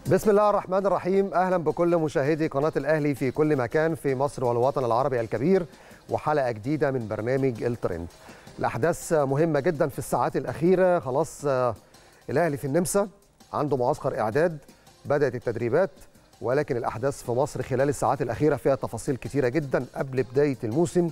بسم الله الرحمن الرحيم اهلا بكل مشاهدي قناه الاهلي في كل مكان في مصر والوطن العربي الكبير وحلقه جديده من برنامج الترند الاحداث مهمه جدا في الساعات الاخيره خلاص الاهلي في النمسا عنده معسكر اعداد بدات التدريبات ولكن الاحداث في مصر خلال الساعات الاخيره فيها تفاصيل كتيره جدا قبل بدايه الموسم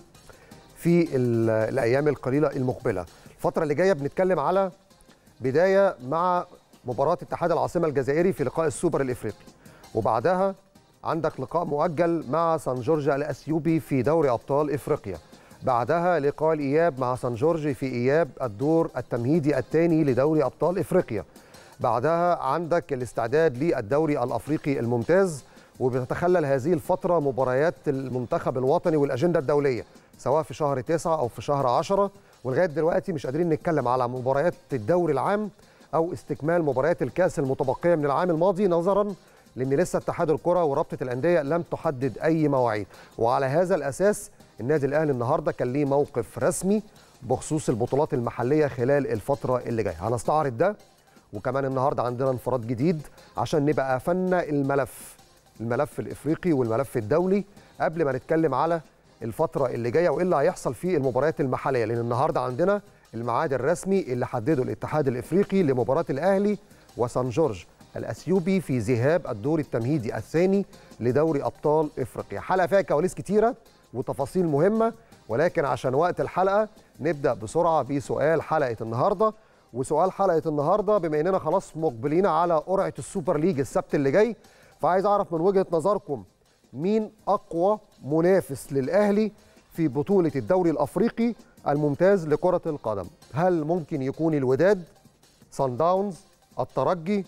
في الايام القليله المقبله الفتره اللي جايه بنتكلم على بدايه مع مباراة اتحاد العاصمة الجزائري في لقاء السوبر الإفريقي وبعدها عندك لقاء مؤجل مع سان جورج الأثيوبي في دوري أبطال إفريقيا بعدها لقاء الإياب مع سان جورج في إياب الدور التمهيدي الثاني لدوري أبطال إفريقيا بعدها عندك الاستعداد للدوري الأفريقي الممتاز وبتتخلل هذه الفترة مباريات المنتخب الوطني والأجندة الدولية سواء في شهر تسعة أو في شهر عشرة ولغاية دلوقتي مش قادرين نتكلم على مباريات الدوري العام او استكمال مباريات الكاس المتبقيه من العام الماضي نظرا لان لسه اتحاد الكره ورابطه الانديه لم تحدد اي مواعيد وعلى هذا الاساس النادي الاهلي النهارده كان ليه موقف رسمي بخصوص البطولات المحليه خلال الفتره اللي جايه هنستعرض ده وكمان النهارده عندنا انفراد جديد عشان نبقى قفلنا الملف الملف الافريقي والملف الدولي قبل ما نتكلم على الفتره اللي جايه وايه اللي هيحصل في المباريات المحليه لان النهارده عندنا الميعاد الرسمي اللي حدده الاتحاد الافريقي لمباراه الاهلي وسان جورج الاثيوبي في ذهاب الدور التمهيدي الثاني لدوري ابطال افريقيا حلقه فيها كواليس كتيره وتفاصيل مهمه ولكن عشان وقت الحلقه نبدا بسرعه بسؤال حلقه النهارده وسؤال حلقه النهارده بما اننا خلاص مقبلين على قرعه السوبر ليج السبت اللي جاي فعايز اعرف من وجهه نظركم مين اقوى منافس للاهلي في بطوله الدوري الافريقي الممتاز لكرة القدم هل ممكن يكون الوداد صن داونز الترجي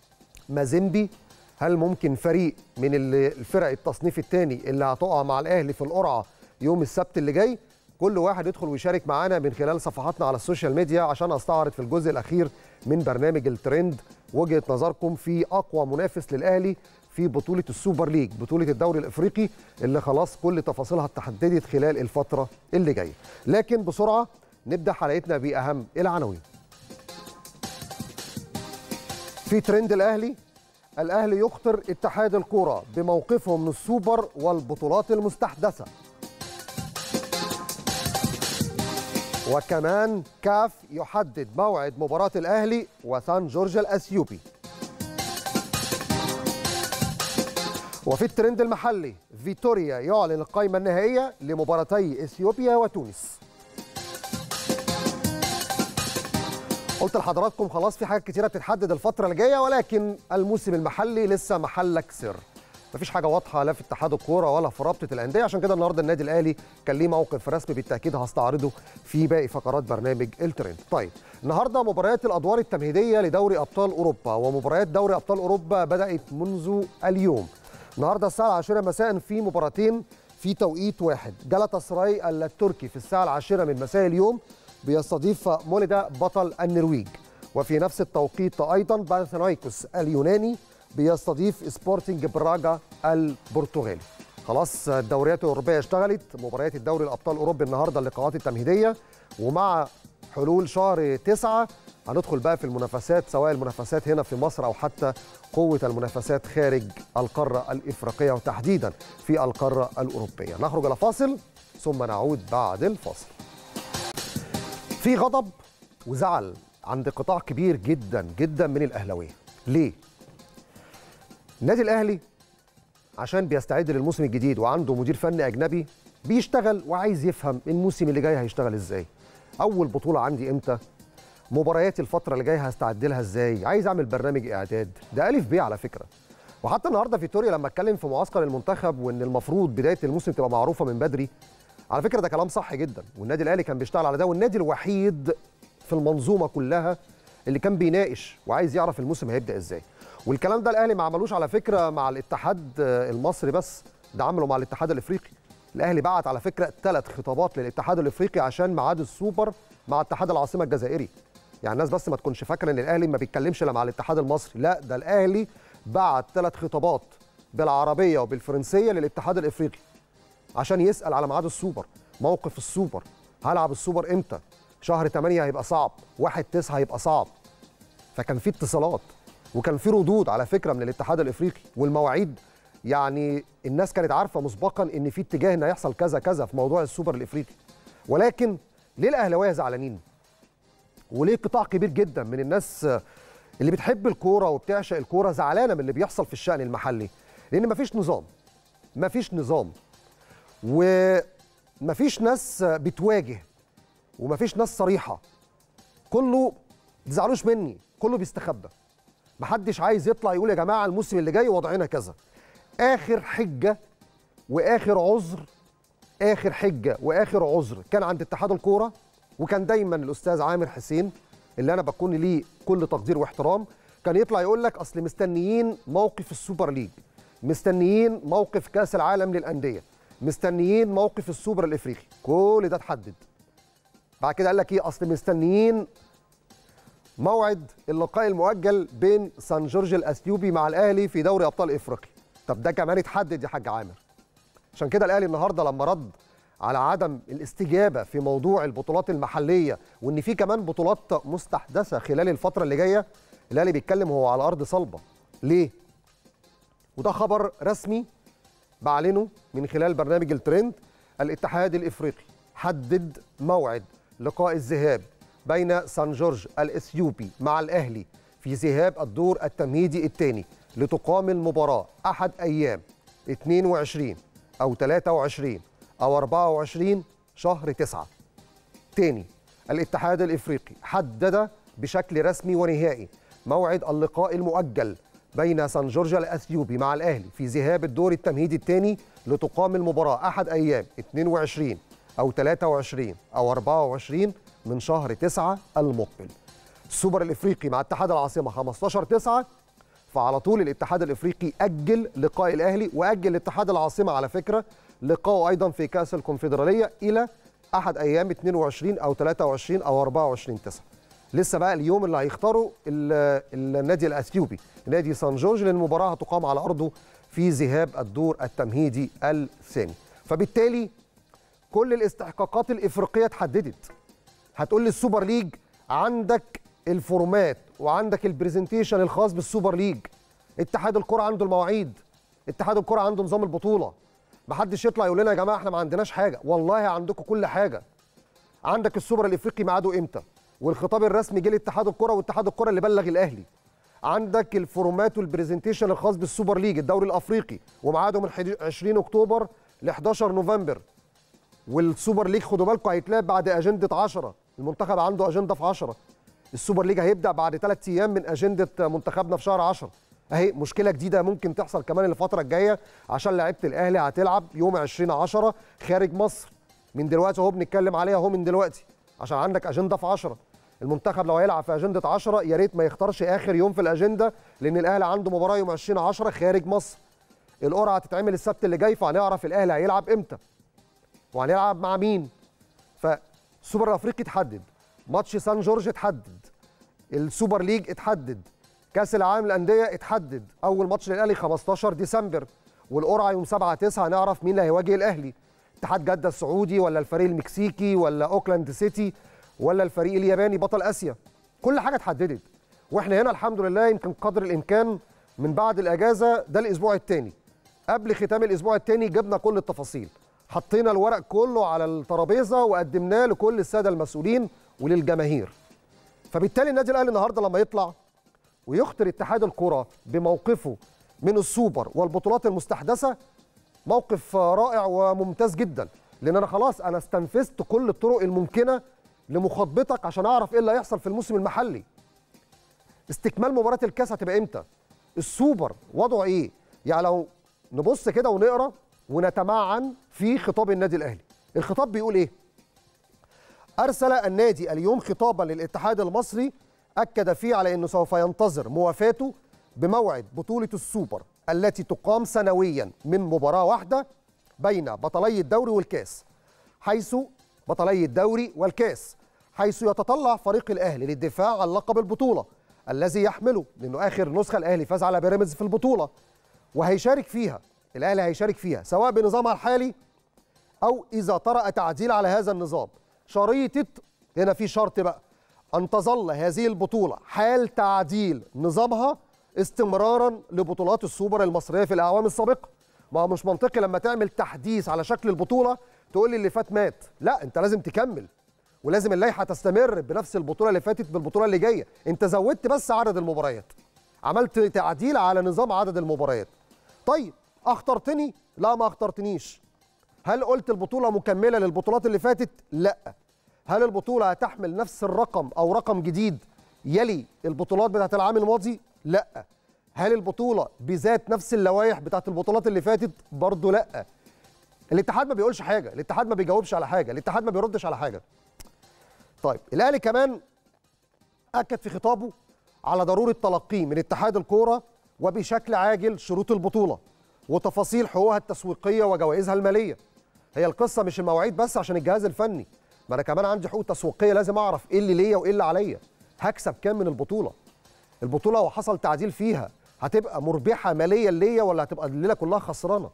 مازيمبي هل ممكن فريق من الفرق التصنيف الثاني اللي هتقع مع الاهلي في القرعه يوم السبت اللي جاي كل واحد يدخل ويشارك معانا من خلال صفحاتنا على السوشيال ميديا عشان استعرض في الجزء الاخير من برنامج الترند وجهه نظركم في اقوى منافس للاهلي في بطولة السوبر ليج بطولة الدوري الإفريقي اللي خلاص كل تفاصيلها اتحددت خلال الفترة اللي جاية لكن بسرعة نبدأ حلقتنا بأهم العناوين في ترند الأهلي الأهلي يخطر اتحاد الكرة بموقفه من السوبر والبطولات المستحدثة وكمان كاف يحدد موعد مباراة الأهلي وسان جورج الأثيوبي وفي الترند المحلي فيتوريا يعلن القائمة النهائية لمباراتي إثيوبيا وتونس قلت لحضراتكم خلاص في حاجات كتيرة بتتحدد الفترة اللي جاية ولكن الموسم المحلي لسه محلك سر مفيش حاجة واضحة لا في اتحاد الكورة ولا في رابطة الأندية عشان كده النهارده النادي الأهلي كان ليه موقف رسمي بالتأكيد هستعرضه في باقي فقرات برنامج الترند. طيب النهارده مباريات الأدوار التمهيدية لدوري أبطال أوروبا ومباريات دوري أبطال أوروبا بدأت منذ اليوم. النهارده الساعه 10 مساء في مباراتين في توقيت واحد جلطة سراي التركي في الساعه العاشرة من مساء اليوم بيستضيف مولدا بطل النرويج وفي نفس التوقيت ايضا بانثنايكوس اليوناني بيستضيف سبورتنج براجا البرتغالي خلاص الدوريات الاوروبيه اشتغلت مباريات الدوري الابطال الاوروبي النهارده اللقاءات التمهيديه ومع حلول شهر تسعة هندخل بقى في المنافسات سواء المنافسات هنا في مصر او حتى قوه المنافسات خارج القاره الافريقيه وتحديدا في القاره الاوروبيه نخرج الى فاصل ثم نعود بعد الفاصل في غضب وزعل عند قطاع كبير جدا جدا من الاهلاويه ليه النادي الاهلي عشان بيستعد للموسم الجديد وعنده مدير فني اجنبي بيشتغل وعايز يفهم الموسم اللي جاي هيشتغل ازاي اول بطوله عندي امتى مباريات الفتره اللي جايه هستعد لها ازاي عايز اعمل برنامج اعداد ده الف ب على فكره وحتى النهارده فيتوريا لما اتكلم في معسكر المنتخب وان المفروض بدايه الموسم تبقى معروفه من بدري على فكره ده كلام صح جدا والنادي الاهلي كان بيشتغل على ده والنادي الوحيد في المنظومه كلها اللي كان بيناقش وعايز يعرف الموسم هيبدا ازاي والكلام ده الاهلي ما عملوش على فكره مع الاتحاد المصري بس ده عمله مع الاتحاد الافريقي الاهلي بعت على فكره ثلاث خطابات للاتحاد الافريقي عشان ميعاد السوبر مع اتحاد العاصمه الجزائري يعني الناس بس ما تكونش فاكره ان الاهلي ما بيتكلمش الا مع الاتحاد المصري لا ده الاهلي بعت ثلاث خطابات بالعربيه وبالفرنسيه للاتحاد الافريقي عشان يسال على ميعاد السوبر موقف السوبر هلعب السوبر امتى شهر 8 هيبقى صعب 1 9 هيبقى صعب فكان في اتصالات وكان في ردود على فكره من الاتحاد الافريقي والمواعيد يعني الناس كانت عارفه مسبقا ان في اتجاه ان هيحصل كذا كذا في موضوع السوبر الافريقي ولكن ليه الاهلاويه زعلانين وليه قطاع كبير جدا من الناس اللي بتحب الكوره وبتعشق الكوره زعلانه من اللي بيحصل في الشان المحلي لان مفيش نظام مفيش نظام ومفيش ناس بتواجه ومفيش ناس صريحه كله تزعلوش مني كله بيستخبى محدش عايز يطلع يقول يا جماعه الموسم اللي جاي وضعنا كذا اخر حجه واخر عذر اخر حجه واخر عذر كان عند اتحاد الكوره وكان دايما الاستاذ عامر حسين اللي انا بكون ليه كل تقدير واحترام كان يطلع يقول لك اصل مستنيين موقف السوبر ليج مستنيين موقف كاس العالم للانديه مستنيين موقف السوبر الافريقي كل ده اتحدد بعد كده قال لك ايه اصل مستنيين موعد اللقاء المؤجل بين سان جورج الاثيوبي مع الاهلي في دوري ابطال افريقيا طب ده كمان اتحدد يا حاج عامر عشان كده الاهلي النهارده لما رد على عدم الاستجابه في موضوع البطولات المحليه وان في كمان بطولات مستحدثه خلال الفتره اللي جايه الاهلي بيتكلم هو على ارض صلبه ليه وده خبر رسمي بعلنه من خلال برنامج الترند الاتحاد الافريقي حدد موعد لقاء الذهاب بين سان جورج الاثيوبي مع الاهلي في ذهاب الدور التمهيدي الثاني لتقام المباراه احد ايام 22 او 23 او 24 شهر 9 تاني الاتحاد الافريقي حدد بشكل رسمي ونهائي موعد اللقاء المؤجل بين سان جورج الاثيوبي مع الاهلي في ذهاب الدور التمهيدي الثاني لتقام المباراه احد ايام 22 او 23 او 24 من شهر 9 المقبل السوبر الافريقي مع اتحاد العاصمه 15 9 فعلى طول الاتحاد الافريقي اجل لقاء الاهلي واجل اتحاد العاصمه على فكره لقاءه ايضا في كاس الكونفدراليه الى احد ايام 22 او 23 او 24 9 لسه بقى اليوم اللي هيختاروا النادي الاثيوبي نادي سان جورج للمباراه هتقام على ارضه في ذهاب الدور التمهيدي الثاني فبالتالي كل الاستحقاقات الافريقيه اتحددت هتقول لي السوبر ليج عندك الفورمات وعندك البرزنتيشن الخاص بالسوبر ليج اتحاد الكره عنده المواعيد اتحاد الكره عنده نظام البطوله محدش يطلع يقول لنا يا جماعه احنا ما عندناش حاجه والله عندكم كل حاجه عندك السوبر الافريقي ميعاده امتى والخطاب الرسمي جه لاتحاد الكره واتحاد الكره اللي بلغ الاهلي عندك الفورمات والبرزنتيشن الخاص بالسوبر ليج الدوري الافريقي وميعاده من 20 اكتوبر ل 11 نوفمبر والسوبر ليج خدوا بالكم هيتلعب بعد اجنده 10 المنتخب عنده اجنده في 10 السوبر ليج هيبدا بعد ثلاث ايام من اجنده منتخبنا في شهر 10 اهي مشكله جديده ممكن تحصل كمان الفتره الجايه عشان لعيبه الاهلي هتلعب يوم 20 10 خارج مصر من دلوقتي اهو بنتكلم عليها اهو من دلوقتي عشان عندك اجنده في 10 المنتخب لو هيلعب في اجنده 10 يا ريت ما يختارش اخر يوم في الاجنده لان الاهلي عنده مباراه يوم 20 10 خارج مصر القرعه هتتعمل السبت اللي جاي فهنعرف الاهلي هيلعب امتى وهنلعب مع مين فالسوبر الافريقي اتحدد ماتش سان جورج اتحدد السوبر ليج اتحدد كاس العالم للانديه اتحدد اول ماتش للاهلي 15 ديسمبر والقرعه يوم 7 9 هنعرف مين اللي هيواجه الاهلي اتحاد جده السعودي ولا الفريق المكسيكي ولا اوكلاند سيتي ولا الفريق الياباني بطل اسيا كل حاجه اتحددت واحنا هنا الحمد لله يمكن قدر الامكان من بعد الاجازه ده الاسبوع الثاني قبل ختام الاسبوع الثاني جبنا كل التفاصيل حطينا الورق كله على الترابيزه وقدمناه لكل الساده المسؤولين وللجماهير فبالتالي النادي الاهلي النهارده لما يطلع ويخطر اتحاد الكره بموقفه من السوبر والبطولات المستحدثه موقف رائع وممتاز جدا لان انا خلاص انا استنفذت كل الطرق الممكنه لمخاطبتك عشان اعرف ايه اللي هيحصل في الموسم المحلي استكمال مباراه الكاس هتبقى امتى السوبر وضعه ايه يعني لو نبص كده ونقرا ونتمعن في خطاب النادي الاهلي الخطاب بيقول ايه ارسل النادي اليوم خطابا للاتحاد المصري اكد فيه على انه سوف ينتظر موافاته بموعد بطوله السوبر التي تقام سنويا من مباراه واحده بين بطلي الدوري والكاس حيث بطلي الدوري والكاس حيث يتطلع فريق الاهلي للدفاع عن لقب البطوله الذي يحمله لانه اخر نسخه الاهلي فاز على بيراميدز في البطوله وهيشارك فيها الاهلي هيشارك فيها سواء بنظامها الحالي او اذا طرأ تعديل على هذا النظام شريطه هنا في شرط بقى ان تظل هذه البطوله حال تعديل نظامها استمرارا لبطولات السوبر المصريه في الاعوام السابقه ما هو مش منطقي لما تعمل تحديث على شكل البطوله تقول لي اللي فات مات لا انت لازم تكمل ولازم اللائحه تستمر بنفس البطوله اللي فاتت بالبطوله اللي جايه انت زودت بس عدد المباريات عملت تعديل على نظام عدد المباريات طيب اخترتني لا ما اخترتنيش هل قلت البطوله مكمله للبطولات اللي فاتت لا هل البطوله هتحمل نفس الرقم او رقم جديد يلي البطولات بتاعت العام الماضي لا هل البطوله بذات نفس اللوائح بتاعت البطولات اللي فاتت برضه لا الاتحاد ما بيقولش حاجه الاتحاد ما بيجاوبش على حاجه الاتحاد ما بيردش على حاجه طيب الاهلي كمان اكد في خطابه على ضروره تلقي من اتحاد الكوره وبشكل عاجل شروط البطوله وتفاصيل حقوقها التسويقيه وجوائزها الماليه هي القصه مش المواعيد بس عشان الجهاز الفني ما انا كمان عندي حقوق تسويقيه لازم اعرف ايه اللي ليا وايه اللي عليا هكسب كام من البطوله البطوله وحصل تعديل فيها هتبقى مربحه ماليا ليا ولا هتبقى الليله كلها خسرانه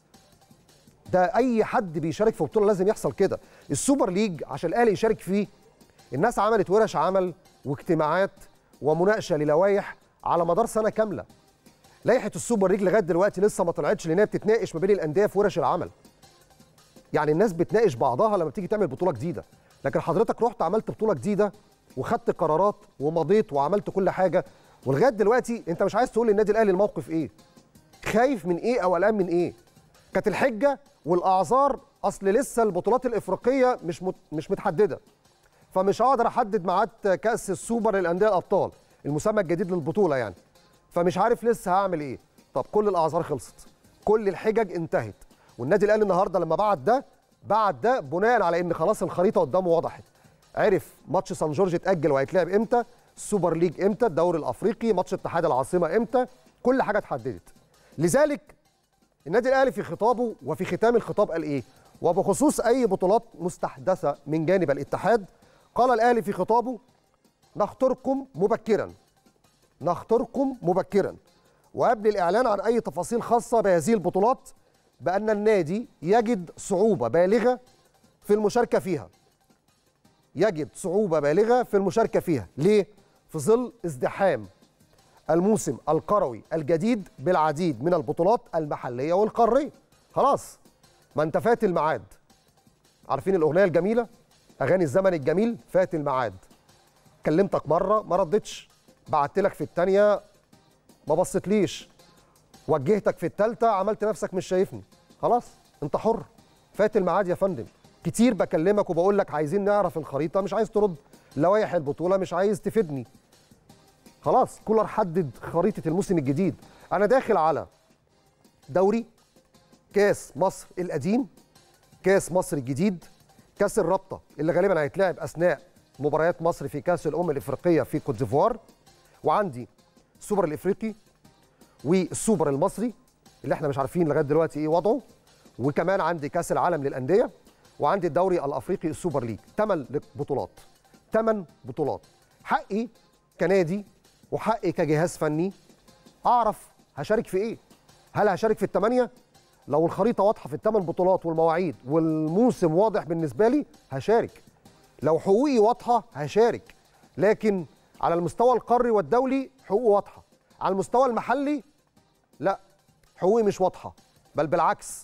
ده اي حد بيشارك في بطوله لازم يحصل كده السوبر ليج عشان الاهلي يشارك فيه الناس عملت ورش عمل واجتماعات ومناقشه للوائح على مدار سنه كامله لائحه السوبر ليج لغايه دلوقتي لسه ما طلعتش لان هي بتتناقش ما بين الانديه في ورش العمل يعني الناس بتناقش بعضها لما بتيجي تعمل بطوله جديده لكن حضرتك رحت عملت بطوله جديده وخدت قرارات ومضيت وعملت كل حاجه ولغايه دلوقتي انت مش عايز تقول للنادي الاهلي الموقف ايه خايف من ايه او قلقان من ايه كانت الحجه والاعذار اصل لسه البطولات الافريقيه مش مت... مش متحدده فمش هقدر احدد ميعاد كاس السوبر للانديه الابطال المسمى الجديد للبطوله يعني فمش عارف لسه هعمل ايه طب كل الاعذار خلصت كل الحجج انتهت والنادي الاهلي النهارده لما بعت ده بعت ده بناء على ان خلاص الخريطه قدامه وضحت عرف ماتش سان جورج اتاجل وهيتلعب امتى السوبر ليج امتى الدوري الافريقي ماتش اتحاد العاصمه امتى كل حاجه اتحددت لذلك النادي الاهلي في خطابه وفي ختام الخطاب قال ايه وبخصوص اي بطولات مستحدثه من جانب الاتحاد قال الاهلي في خطابه نختركم مبكرا نختركم مبكرا وقبل الاعلان عن اي تفاصيل خاصه بهذه البطولات بان النادي يجد صعوبه بالغه في المشاركه فيها يجد صعوبه بالغه في المشاركه فيها ليه في ظل ازدحام الموسم القروي الجديد بالعديد من البطولات المحليه والقاريه خلاص ما انت فات الميعاد عارفين الاغنيه الجميله اغاني الزمن الجميل فات الميعاد كلمتك مره ما ردتش بعت لك في الثانيه ما بصيتليش وجهتك في الثالثه عملت نفسك مش شايفني خلاص انت حر فات الميعاد يا فندم كتير بكلمك وبقول لك عايزين نعرف الخريطه مش عايز ترد لوائح البطوله مش عايز تفيدني خلاص كولر حدد خريطه الموسم الجديد انا داخل على دوري كاس مصر القديم كاس مصر الجديد كاس الرابطه اللي غالبا هيتلعب اثناء مباريات مصر في كاس الامم الافريقيه في كوت ديفوار وعندي السوبر الافريقي والسوبر المصري اللي احنا مش عارفين لغايه دلوقتي ايه وضعه وكمان عندي كاس العالم للانديه وعندي الدوري الافريقي السوبر ليج ثمان بطولات ثمان بطولات حقي كنادي وحقي كجهاز فني اعرف هشارك في ايه هل هشارك في الثمانيه لو الخريطه واضحه في الثمان بطولات والمواعيد والموسم واضح بالنسبه لي هشارك لو حقوقي واضحه هشارك لكن على المستوى القاري والدولي حقوقي واضحه على المستوى المحلي لا حقوقي مش واضحه بل بالعكس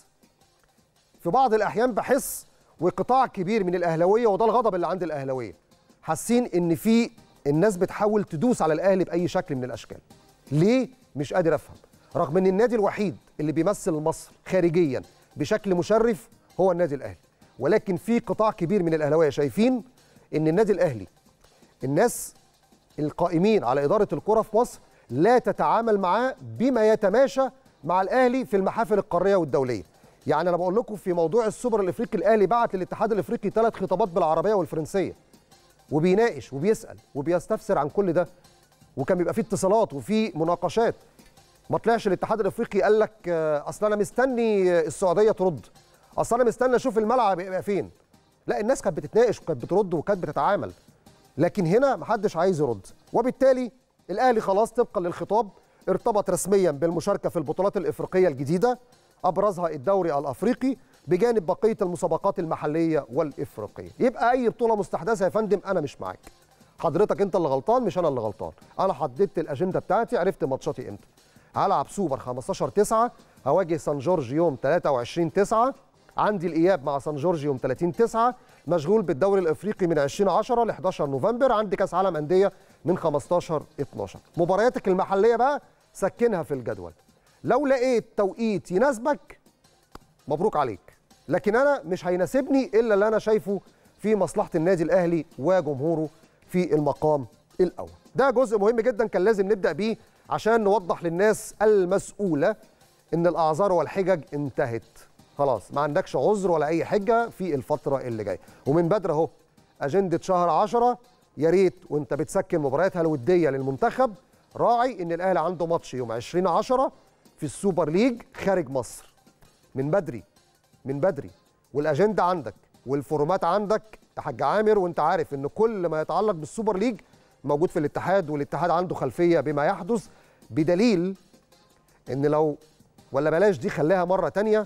في بعض الاحيان بحس وقطاع كبير من الاهلاويه وده الغضب اللي عند الاهلاويه حاسين ان في الناس بتحاول تدوس على الاهلي باي شكل من الاشكال ليه مش قادر افهم رغم ان النادي الوحيد اللي بيمثل مصر خارجيا بشكل مشرف هو النادي الاهلي ولكن في قطاع كبير من الاهلاويه شايفين ان النادي الاهلي الناس القائمين على اداره الكره في مصر لا تتعامل معاه بما يتماشى مع الاهلي في المحافل القاريه والدوليه يعني انا بقول لكم في موضوع السوبر الافريقي الاهلي بعت للاتحاد الافريقي ثلاث خطابات بالعربيه والفرنسيه وبيناقش وبيسال وبيستفسر عن كل ده وكان بيبقى فيه اتصالات وفي مناقشات ما طلعش الاتحاد الافريقي قال لك اصل انا مستني السعوديه ترد اصل انا مستني اشوف الملعب يبقى فين لا الناس كانت بتتناقش وكانت بترد وكانت بتتعامل لكن هنا محدش عايز يرد وبالتالي الاهلي خلاص طبقا للخطاب ارتبط رسميا بالمشاركه في البطولات الافريقيه الجديده ابرزها الدوري الافريقي بجانب بقيه المسابقات المحليه والافريقيه يبقى اي بطوله مستحدثه يا فندم انا مش معاك حضرتك انت اللي غلطان مش انا اللي غلطان انا حددت الاجنده بتاعتي عرفت ماتشاتي امتى هلعب سوبر 15 9 هواجه سان جورج يوم 23 9 عندي الاياب مع سان جورج يوم 30 9 مشغول بالدوري الافريقي من 20 10 ل 11 نوفمبر عندي كاس عالم انديه من 15 12 مبارياتك المحليه بقى سكنها في الجدول لو لقيت توقيت يناسبك مبروك عليك لكن انا مش هيناسبني الا اللي انا شايفه في مصلحه النادي الاهلي وجمهوره في المقام الاول ده جزء مهم جدا كان لازم نبدا بيه عشان نوضح للناس المسؤوله ان الاعذار والحجج انتهت خلاص ما عندكش عذر ولا اي حجه في الفتره اللي جايه ومن بدري اهو اجنده شهر 10 يا ريت وانت بتسكن مبارياتها الوديه للمنتخب راعي ان الاهلي عنده ماتش يوم 20 10 في السوبر ليج خارج مصر من بدري من بدري والاجنده عندك والفورمات عندك يا حاج عامر وانت عارف ان كل ما يتعلق بالسوبر ليج موجود في الاتحاد والاتحاد عنده خلفيه بما يحدث بدليل ان لو ولا بلاش دي خليها مره تانية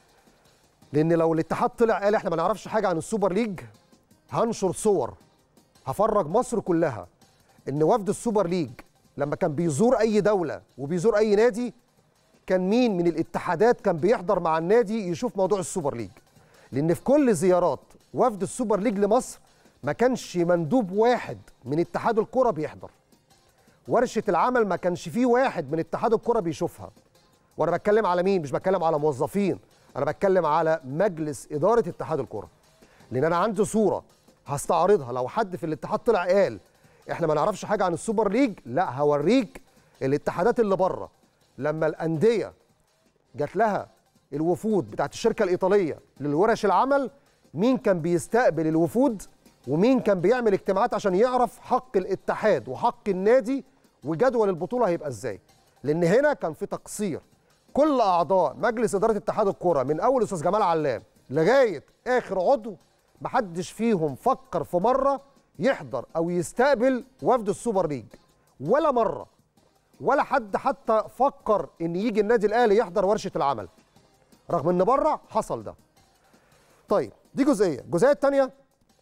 لان لو الاتحاد طلع قال احنا ما نعرفش حاجه عن السوبر ليج هنشر صور هفرج مصر كلها ان وفد السوبر ليج لما كان بيزور اي دوله وبيزور اي نادي كان مين من الاتحادات كان بيحضر مع النادي يشوف موضوع السوبر ليج لان في كل زيارات وفد السوبر ليج لمصر ما كانش مندوب واحد من اتحاد الكره بيحضر ورشه العمل ما كانش فيه واحد من اتحاد الكره بيشوفها وانا بتكلم على مين مش بتكلم على موظفين انا بتكلم على مجلس اداره اتحاد الكره لان انا عندي صوره هستعرضها لو حد في الاتحاد طلع قال احنا ما نعرفش حاجه عن السوبر ليج لا هوريك الاتحادات اللي بره لما الانديه جات لها الوفود بتاعت الشركه الايطاليه للورش العمل مين كان بيستقبل الوفود ومين كان بيعمل اجتماعات عشان يعرف حق الاتحاد وحق النادي وجدول البطوله هيبقى ازاي لان هنا كان في تقصير كل اعضاء مجلس اداره اتحاد الكره من اول استاذ جمال علام لغايه اخر عضو محدش فيهم فكر في مره يحضر او يستقبل وفد السوبر ليج ولا مره ولا حد حتى فكر ان يجي النادي الاهلي يحضر ورشه العمل رغم ان بره حصل ده طيب دي جزئيه الجزئيه الثانيه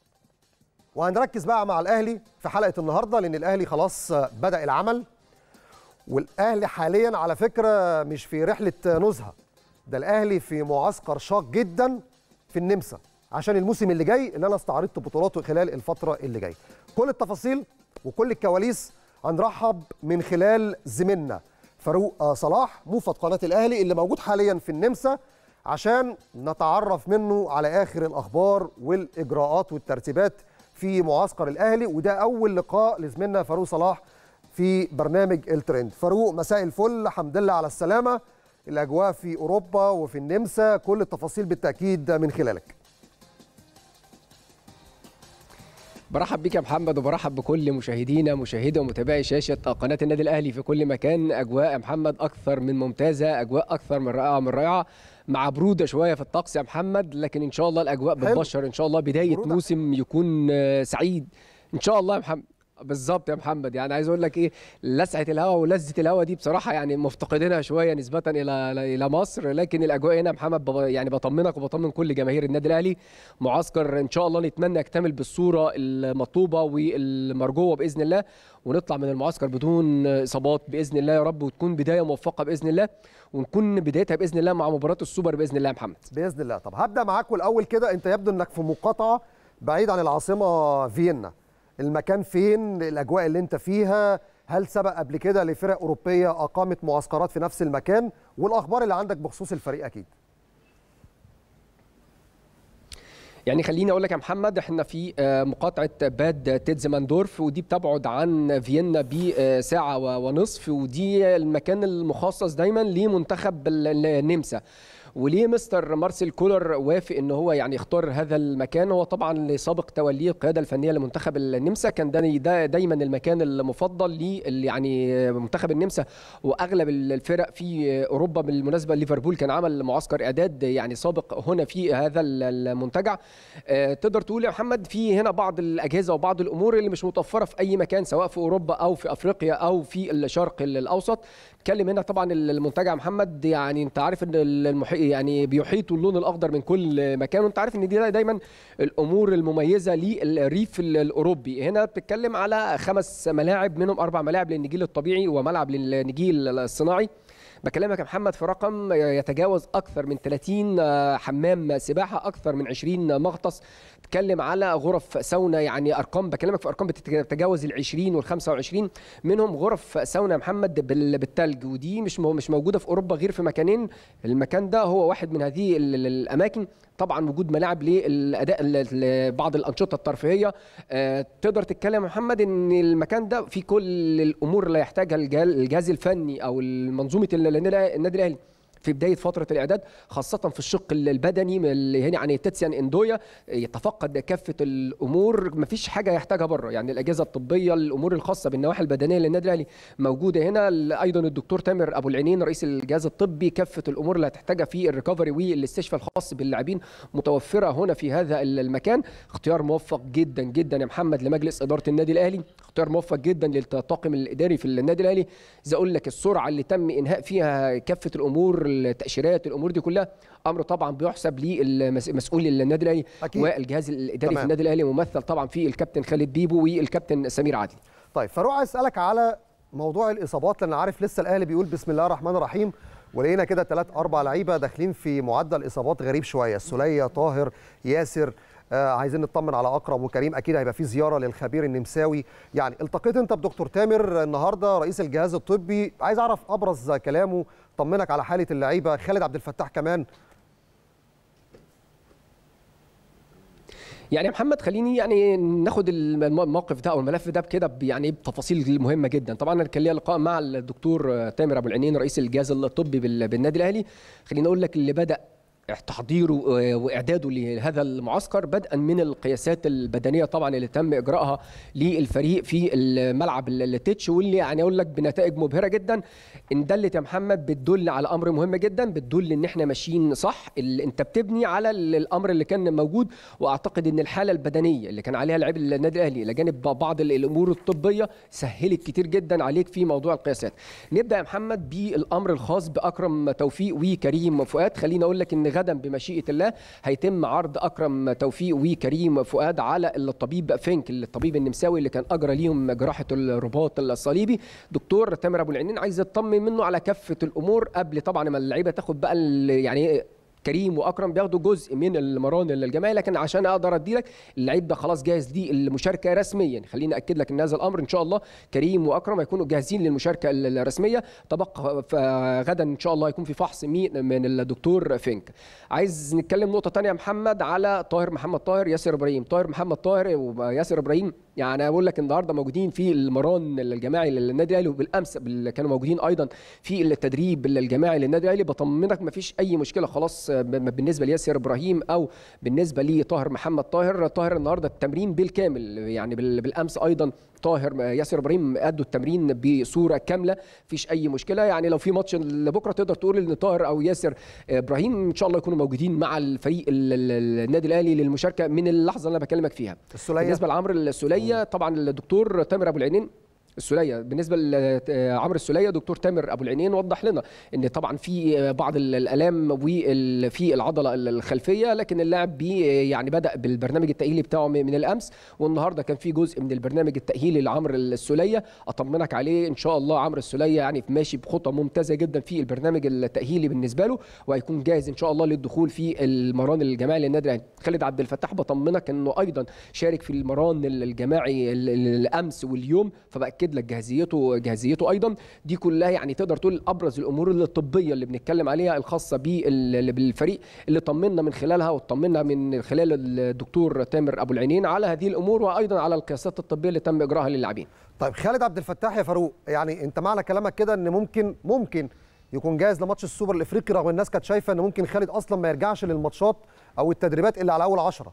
وهنركز بقى مع الاهلي في حلقه النهارده لان الاهلي خلاص بدا العمل والاهلي حاليا على فكره مش في رحله نزهه ده الاهلي في معسكر شاق جدا في النمسا عشان الموسم اللي جاي اللي انا استعرضت بطولاته خلال الفتره اللي جايه كل التفاصيل وكل الكواليس هنرحب من خلال زميلنا فاروق صلاح موفد قناه الاهلي اللي موجود حاليا في النمسا عشان نتعرف منه على اخر الاخبار والاجراءات والترتيبات في معسكر الاهلي وده اول لقاء لزميلنا فاروق صلاح في برنامج الترند فاروق مساء الفل حمد لله على السلامه الاجواء في اوروبا وفي النمسا كل التفاصيل بالتاكيد من خلالك برحب بك يا محمد وبرحب بكل مشاهدينا مشاهدي ومتابعي شاشه قناه النادي الاهلي في كل مكان اجواء يا محمد اكثر من ممتازه اجواء اكثر من رائعه من رائعه مع بروده شويه في الطقس يا محمد لكن ان شاء الله الاجواء بتبشر ان شاء الله بدايه برودة. موسم يكون سعيد ان شاء الله يا محمد بالظبط يا محمد يعني عايز اقول لك ايه لسعه الهواء ولذه الهواء دي بصراحه يعني مفتقدينها شويه نسبه الى الى مصر لكن الاجواء هنا يا محمد يعني بطمنك وبطمن كل جماهير النادي الاهلي معسكر ان شاء الله نتمنى يكتمل بالصوره المطلوبه والمرجوه باذن الله ونطلع من المعسكر بدون اصابات باذن الله يا رب وتكون بدايه موفقه باذن الله ونكون بدايتها باذن الله مع مباراه السوبر باذن الله يا محمد باذن الله طب هبدا معاك والاول كده انت يبدو انك في مقاطعه بعيد عن العاصمه فيينا المكان فين الاجواء اللي انت فيها هل سبق قبل كده لفرق اوروبيه اقامت معسكرات في نفس المكان والاخبار اللي عندك بخصوص الفريق اكيد يعني خليني اقول لك يا محمد احنا في مقاطعه باد تيتزماندورف ودي بتبعد عن فيينا بساعه ونصف ودي المكان المخصص دايما لمنتخب النمسا وليه مستر مارسيل كولر وافق ان هو يعني يختار هذا المكان هو طبعا لسابق توليه القياده الفنيه لمنتخب النمسا كان ده دايما المكان المفضل ليه يعني منتخب النمسا واغلب الفرق في اوروبا بالمناسبه ليفربول كان عمل معسكر اعداد يعني سابق هنا في هذا المنتجع تقدر تقول يا محمد في هنا بعض الاجهزه وبعض الامور اللي مش متوفره في اي مكان سواء في اوروبا او في افريقيا او في الشرق الاوسط بتتكلم هنا طبعا المنتجع محمد يعني انت عارف ان المحيط يعني بيحيطوا اللون الاخضر من كل مكان وانت عارف ان دي دايما الامور المميزه للريف الاوروبي هنا بتتكلم على خمس ملاعب منهم اربع ملاعب للنجيل الطبيعي وملعب للنجيل الصناعي بكلمك يا محمد في رقم يتجاوز اكثر من 30 حمام سباحه اكثر من 20 مغطس بتكلم على غرف ساونا يعني ارقام بكلمك في ارقام بتتجاوز ال 20 وال 25 منهم غرف ساونا يا محمد بالثلج ودي مش مش موجوده في اوروبا غير في مكانين المكان ده هو واحد من هذه الاماكن طبعا وجود ملاعب للاداء لبعض الانشطه الترفيهيه تقدر تتكلم يا محمد ان المكان ده فيه كل الامور اللي يحتاجها الجهاز الفني او منظومه النادي الاهلي في بدايه فتره الاعداد خاصه في الشق البدني اللي هنا يعني تيتسيان اندويا يتفقد كافه الامور ما فيش حاجه يحتاجها بره يعني الاجهزه الطبيه الامور الخاصه بالنواحي البدنيه للنادي الاهلي موجوده هنا ايضا الدكتور تامر ابو العينين رئيس الجهاز الطبي كافه الامور اللي هتحتاجها في الريكفري والاستشفاء الخاص باللاعبين متوفره هنا في هذا المكان اختيار موفق جدا جدا يا محمد لمجلس اداره النادي الاهلي اختيار موفق جدا للطاقم الاداري في النادي الاهلي زي اقول لك السرعه اللي تم انهاء فيها كافه الامور التاشيرات الامور دي كلها امر طبعا بيحسب للمسؤول النادي الاهلي والجهاز الاداري تمام. في النادي الاهلي ممثل طبعا في الكابتن خالد بيبو والكابتن سمير عدلي طيب فاروق عايز اسالك على موضوع الاصابات لان عارف لسه الاهلي بيقول بسم الله الرحمن الرحيم ولقينا كده ثلاث اربع لعيبه داخلين في معدل اصابات غريب شويه السوليه طاهر ياسر آه عايزين نطمن على اكرم وكريم اكيد هيبقى في زياره للخبير النمساوي يعني التقيت انت بدكتور تامر النهارده رئيس الجهاز الطبي عايز اعرف ابرز كلامه طمنك على حاله اللعيبه خالد عبد الفتاح كمان يعني يا محمد خليني يعني ناخد الموقف ده او الملف ده بكده يعني بتفاصيل مهمه جدا طبعا كان ليا لقاء مع الدكتور تامر ابو العينين رئيس الجهاز الطبي بالنادي الاهلي خليني اقول لك اللي بدا تحضيره واعداده لهذا المعسكر بدءا من القياسات البدنيه طبعا اللي تم اجراءها للفريق في الملعب التتش واللي يعني اقول لك بنتائج مبهره جدا ان دلت يا محمد بتدل على امر مهم جدا بتدل ان احنا ماشيين صح اللي انت بتبني على الامر اللي كان موجود واعتقد ان الحاله البدنيه اللي كان عليها لاعبي النادي الاهلي الى جانب بعض الامور الطبيه سهلت كتير جدا عليك في موضوع القياسات نبدا يا محمد بالامر الخاص باكرم توفيق وكريم فؤاد خليني اقول لك ان غدا بمشيئه الله هيتم عرض اكرم توفيق وكريم فؤاد على الطبيب فينك الطبيب النمساوي اللي كان اجرى ليهم جراحه الرباط الصليبي دكتور تامر ابو العينين عايز يطمن منه على كافه الامور قبل طبعا ما اللعيبه تاخد بقى يعني كريم واكرم بياخدوا جزء من المران الجماعي لكن عشان اقدر ادي لك اللعيب ده خلاص جاهز دي المشاركه رسميا خليني اكد لك ان هذا الامر ان شاء الله كريم واكرم هيكونوا جاهزين للمشاركه الرسميه تبقى غدا ان شاء الله هيكون في فحص مين من الدكتور فينك عايز نتكلم نقطه ثانيه يا محمد على طاهر محمد طاهر ياسر ابراهيم طاهر محمد طاهر وياسر ابراهيم يعني بقول لك النهارده موجودين في المران الجماعي للنادي الاهلي وبالامس كانوا موجودين ايضا في التدريب الجماعي للنادي الاهلي بطمنك ما فيش اي مشكله خلاص بالنسبه لياسر ابراهيم او بالنسبه لطاهر محمد طاهر طاهر النهارده التمرين بالكامل يعني بالامس ايضا طاهر ياسر ابراهيم ادوا التمرين بصوره كامله مفيش اي مشكله يعني لو في ماتش لبكره تقدر تقول ان طاهر او ياسر ابراهيم ان شاء الله يكونوا موجودين مع الفريق النادي الاهلي للمشاركه من اللحظه اللي انا بكلمك فيها السوليه بالنسبه لعمرو السوليه طبعا الدكتور تامر ابو العينين السوليه بالنسبه لعمرو السوليه دكتور تامر ابو العينين وضح لنا ان طبعا في بعض الالام في العضله الخلفيه لكن اللاعب بي يعني بدا بالبرنامج التاهيلي بتاعه من الامس والنهارده كان في جزء من البرنامج التاهيلي لعمرو السوليه اطمنك عليه ان شاء الله عمرو السوليه يعني ماشي بخطى ممتازه جدا في البرنامج التاهيلي بالنسبه له وهيكون جاهز ان شاء الله للدخول في المران الجماعي للنادي الاهلي خالد عبد الفتاح بطمنك انه ايضا شارك في المران الجماعي الامس واليوم فباكد لك جاهزيته جاهزيته ايضا دي كلها يعني تقدر تقول ابرز الامور الطبيه اللي بنتكلم عليها الخاصه بالفريق اللي طمنا من خلالها وطمنا من خلال الدكتور تامر ابو العينين على هذه الامور وايضا على القياسات الطبيه اللي تم اجراءها للاعبين. طيب خالد عبد الفتاح يا فاروق يعني انت معنى كلامك كده ان ممكن ممكن يكون جاهز لماتش السوبر الافريقي رغم الناس كانت شايفه ان ممكن خالد اصلا ما يرجعش للماتشات او التدريبات الا على اول عشرة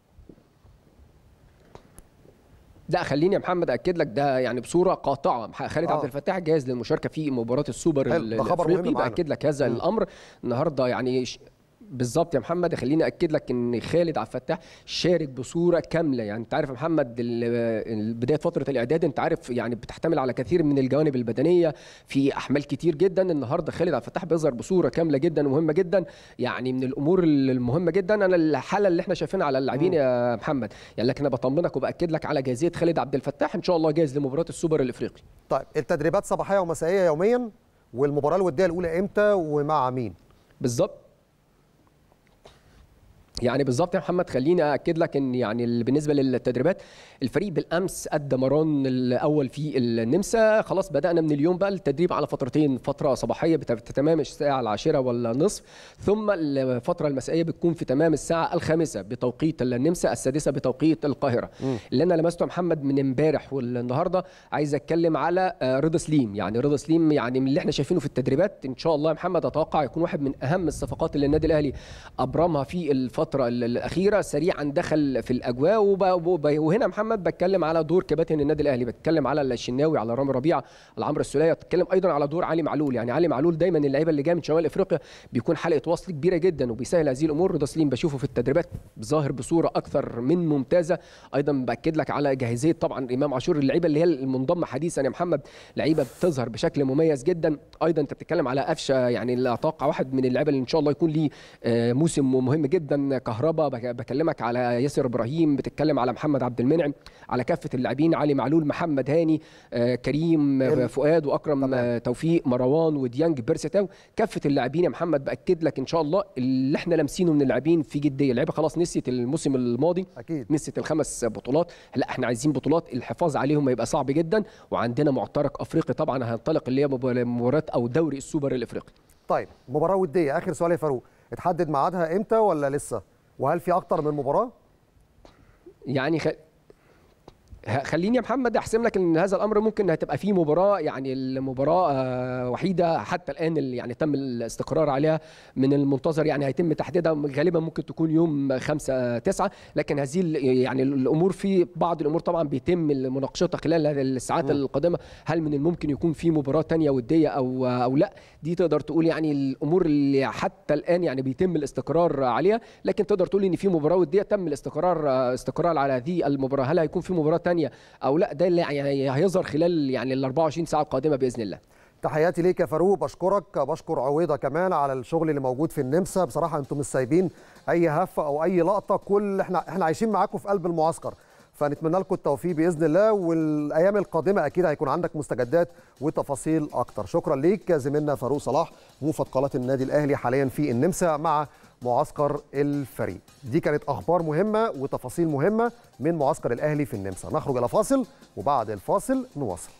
لا خليني يا محمد اكد لك ده يعني بصوره قاطعه خالد آه. عبد الفتاح جاهز للمشاركه في مباراه السوبر الافريقي باكد لك هذا مم. الامر النهارده يعني بالظبط يا محمد خليني اكد لك ان خالد عبد الفتاح شارك بصوره كامله يعني انت عارف يا محمد ال- بدايه فتره الاعداد انت عارف يعني بتحتمل على كثير من الجوانب البدنيه في احمال كتير جدا النهارده خالد عبد الفتاح بيظهر بصوره كامله جدا ومهمه جدا يعني من الامور المهمه جدا انا الحاله اللي احنا شايفينها على اللاعبين يا محمد يعني لكن انا بطمنك وباكد لك على جاهزيه خالد عبد الفتاح ان شاء الله جاهز لمباراه السوبر الافريقي طيب التدريبات صباحيه ومسائيه يوميا والمباراه الوديه الاولى امتى ومع مين بالظبط يعني بالظبط يا محمد خليني اكد لك ان يعني ال- بالنسبه للتدريبات الفريق بالامس ادى مران الاول في النمسا خلاص بدانا من اليوم بقى التدريب على فترتين فتره صباحيه بت- بتتمام الساعه العاشره والنصف ثم الفتره المسائيه بتكون في تمام الساعه الخامسه بتوقيت النمسا السادسه بتوقيت القاهره اللي انا لمسته يا محمد من امبارح والنهارده عايز اتكلم على آه، رضا سليم يعني رضا سليم يعني من اللي احنا شايفينه في التدريبات ان شاء الله يا محمد اتوقع يكون واحد من اهم الصفقات اللي النادي الاهلي ابرمها في الفتره ال- الاخيره سريعا دخل في الاجواء وب- وب- وهنا يا محمد بتكلم على دور كباتن النادي الاهلي بتكلم على الشناوي على رامي ربيعه على عمرو السوليه بتكلم ايضا على دور علي معلول يعني علي معلول دايما اللعيبه اللي جايه من شمال افريقيا بيكون حلقه وصل كبيره جدا وبيسهل هذه الامور رضا سليم بشوفه في التدريبات ظاهر بصوره اكثر من ممتازه ايضا باكد لك على جاهزيه طبعا امام عاشور اللعيبه اللي هي المنضمه حديثا يا محمد لعيبه بتظهر بشكل مميز جدا ايضا انت بتتكلم على قفشه يعني اللي اتوقع واحد من اللعيبه اللي ان شاء الله يكون ليه آه، موسم مهم جدا كهربا بك- بكلمك على ياسر ابراهيم بتتكلم على محمد عبد المنعم على كافه اللاعبين علي معلول محمد هاني آه، كريم آه، ال- فؤاد واكرم تمام. آه، توفيق مروان وديانج بيرستاو كافه اللاعبين يا محمد باكد لك ان شاء الله اللي احنا لامسينه من اللاعبين في جديه اللعيبه خلاص نسيت الموسم الماضي اكيد نسيت الخمس بطولات لا احنا عايزين بطولات الحفاظ عليهم هيبقى صعب جدا وعندنا معترك افريقي طبعا هينطلق اللي هي مب- مباراه او دوري السوبر الافريقي طيب مباراه وديه اخر سؤال يا فاروق اتحدد ميعادها امتى ولا لسه وهل في اكتر من مباراه يعني خ... ه- خليني يا محمد احسم لك ان هذا الامر ممكن هتبقى فيه مباراه يعني المباراه آه، وحيده حتى الان اللي يعني تم الاستقرار عليها من المنتظر يعني هيتم تحديدها غالبا ممكن تكون يوم 5 9 لكن هذه ال- يعني الامور في بعض الامور طبعا بيتم مناقشتها خلال هذه الساعات القادمه هل من الممكن يكون في مباراه تانية وديه او او لا دي تقدر تقول يعني الامور اللي حتى الان يعني بيتم الاستقرار عليها لكن تقدر تقول ان في مباراه وديه تم الاستقرار استقرار على هذه المباراه هل هيكون في مباراه تانية او لا ده اللي يعني هيظهر خلال يعني ال 24 ساعه القادمه باذن الله تحياتي ليك يا فاروق بشكرك بشكر عويضه كمان على الشغل اللي موجود في النمسا بصراحه انتم مش سايبين اي هفه او اي لقطه كل احنا احنا عايشين معاكم في قلب المعسكر فنتمنى لكم التوفيق باذن الله والايام القادمه اكيد هيكون عندك مستجدات وتفاصيل اكتر شكرا ليك زميلنا فاروق صلاح موفد قناه النادي الاهلي حاليا في النمسا مع معسكر الفريق دي كانت اخبار مهمه وتفاصيل مهمه من معسكر الاهلي في النمسا نخرج الى فاصل وبعد الفاصل نواصل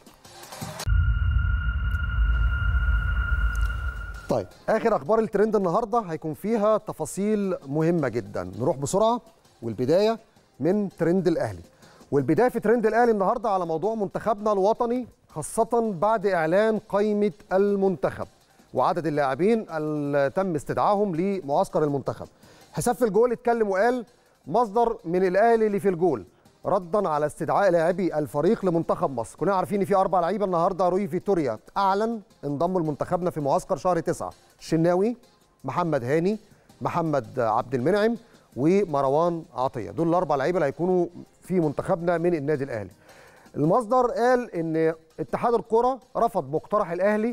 طيب اخر اخبار الترند النهارده هيكون فيها تفاصيل مهمه جدا نروح بسرعه والبدايه من ترند الاهلي والبدايه في ترند الاهلي النهارده على موضوع منتخبنا الوطني خاصه بعد اعلان قائمه المنتخب وعدد اللاعبين اللي تم استدعائهم لمعسكر المنتخب حساب في الجول اتكلم وقال مصدر من الاهلي اللي في الجول ردا على استدعاء لاعبي الفريق لمنتخب مصر كلنا عارفين ان في اربع لعيبه النهارده روي فيتوريا اعلن انضموا لمنتخبنا في معسكر شهر تسعة شناوي محمد هاني محمد عبد المنعم ومروان عطيه دول الاربع لعيبه اللي هيكونوا في منتخبنا من النادي الاهلي المصدر قال ان اتحاد الكره رفض مقترح الاهلي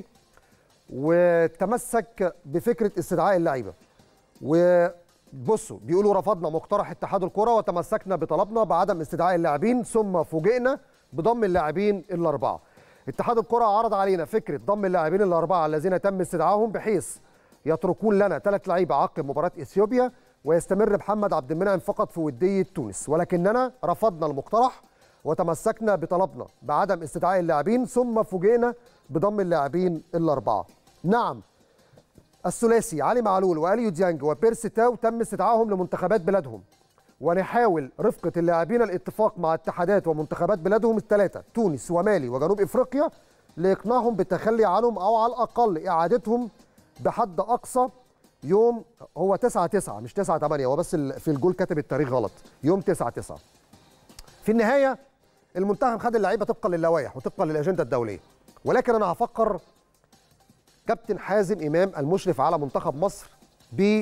وتمسك بفكره استدعاء اللعيبه وبصوا بيقولوا رفضنا مقترح اتحاد الكره وتمسكنا بطلبنا بعدم استدعاء اللاعبين ثم فوجئنا بضم اللاعبين الاربعه اتحاد الكره عرض علينا فكره ضم اللاعبين الاربعه الذين تم استدعائهم بحيث يتركون لنا ثلاث لعيبه عقب مباراه اثيوبيا ويستمر محمد عبد المنعم فقط في وديه تونس ولكننا رفضنا المقترح وتمسكنا بطلبنا بعدم استدعاء اللاعبين ثم فوجئنا بضم اللاعبين الاربعه نعم الثلاثي علي معلول واليو ديانج وبيرسي تاو تم استدعائهم لمنتخبات بلادهم ونحاول رفقة اللاعبين الاتفاق مع اتحادات ومنتخبات بلادهم الثلاثة تونس ومالي وجنوب افريقيا لإقناعهم بالتخلي عنهم أو على الأقل إعادتهم بحد أقصى يوم هو 9 9 مش 9 8 هو بس ال- في الجول كاتب التاريخ غلط يوم 9 9 في النهاية المنتخب خد اللعيبة طبقا للوائح وطبقا للأجندة الدولية ولكن أنا هفكر كابتن حازم امام المشرف على منتخب مصر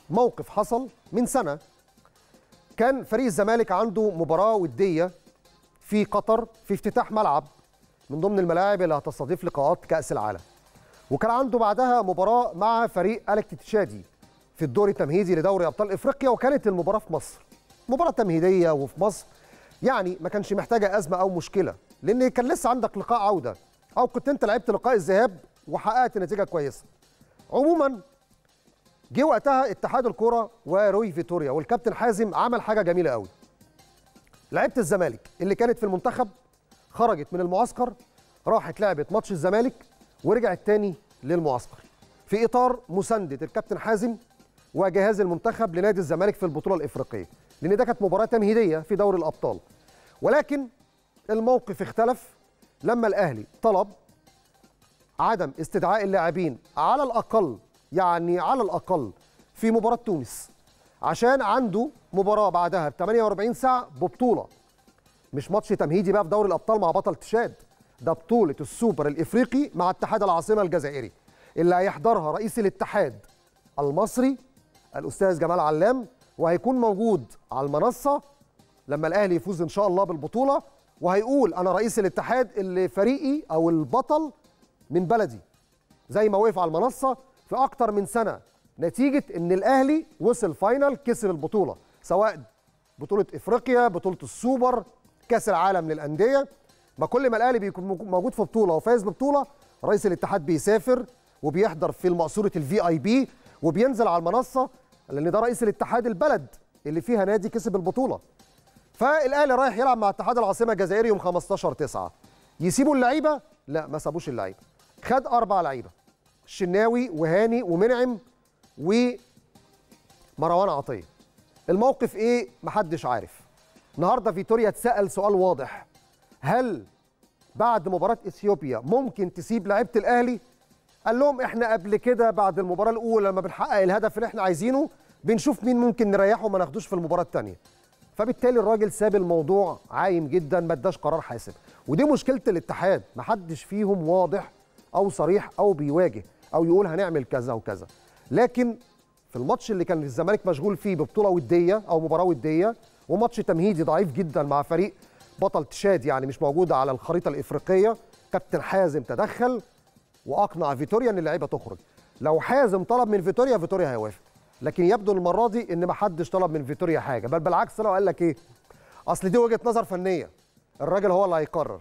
موقف حصل من سنه كان فريق الزمالك عنده مباراه وديه في قطر في افتتاح ملعب من ضمن الملاعب اللي هتستضيف لقاءات كاس العالم وكان عنده بعدها مباراه مع فريق الكت تشادي في الدور التمهيدي لدوري ابطال افريقيا وكانت المباراه في مصر مباراه تمهيديه وفي مصر يعني ما كانش محتاجه ازمه او مشكله لان كان لسه عندك لقاء عوده او كنت انت لعبت لقاء الذهاب وحققت نتيجه كويسه عموما جه وقتها اتحاد الكره وروي فيتوريا والكابتن حازم عمل حاجه جميله قوي لعيبه الزمالك اللي كانت في المنتخب خرجت من المعسكر راحت لعبت ماتش الزمالك ورجعت تاني للمعسكر في اطار مسانده الكابتن حازم وجهاز المنتخب لنادي الزمالك في البطوله الافريقيه لان ده كانت مباراه تمهيديه في دوري الابطال ولكن الموقف اختلف لما الاهلي طلب عدم استدعاء اللاعبين على الاقل يعني على الاقل في مباراه تونس عشان عنده مباراه بعدها ب 48 ساعه ببطوله مش ماتش تمهيدي بقى في دوري الابطال مع بطل تشاد ده بطوله السوبر الافريقي مع اتحاد العاصمه الجزائري اللي هيحضرها رئيس الاتحاد المصري الاستاذ جمال علام وهيكون موجود على المنصه لما الاهلي يفوز ان شاء الله بالبطوله وهيقول انا رئيس الاتحاد اللي فريقي او البطل من بلدي زي ما وقف على المنصه في اكتر من سنه نتيجه ان الاهلي وصل فاينل كسب البطوله سواء بطوله افريقيا بطوله السوبر كاس العالم للانديه ما كل ما الاهلي بيكون موجود في بطوله وفايز ببطوله رئيس الاتحاد بيسافر وبيحضر في المقصوره الفي اي بي وبينزل على المنصه لان ده رئيس الاتحاد البلد اللي فيها نادي كسب البطوله فالاهلي رايح يلعب مع اتحاد العاصمه الجزائري يوم 15 9 يسيبوا اللعيبه لا ما سابوش اللعيبه خد اربع لعيبه الشناوي وهاني ومنعم ومروان عطيه الموقف ايه محدش عارف النهارده فيتوريا اتسال سؤال واضح هل بعد مباراه اثيوبيا ممكن تسيب لعيبه الاهلي قال لهم احنا قبل كده بعد المباراه الاولى لما بنحقق الهدف اللي احنا عايزينه بنشوف مين ممكن نريحه وما ناخدوش في المباراه الثانيه فبالتالي الراجل ساب الموضوع عايم جدا ما اداش قرار حاسم ودي مشكله الاتحاد ما حدش فيهم واضح او صريح او بيواجه او يقول هنعمل كذا وكذا لكن في الماتش اللي كان الزمالك مشغول فيه ببطوله وديه او مباراه وديه وماتش تمهيدي ضعيف جدا مع فريق بطل تشاد يعني مش موجوده على الخريطه الافريقيه كابتن حازم تدخل واقنع فيتوريا ان اللعيبه تخرج لو حازم طلب من فيتوريا فيتوريا هيوافق لكن يبدو المره دي ان ما حدش طلب من فيتوريا حاجه بل بالعكس لو قال لك ايه اصل دي وجهه نظر فنيه الراجل هو اللي هيقرر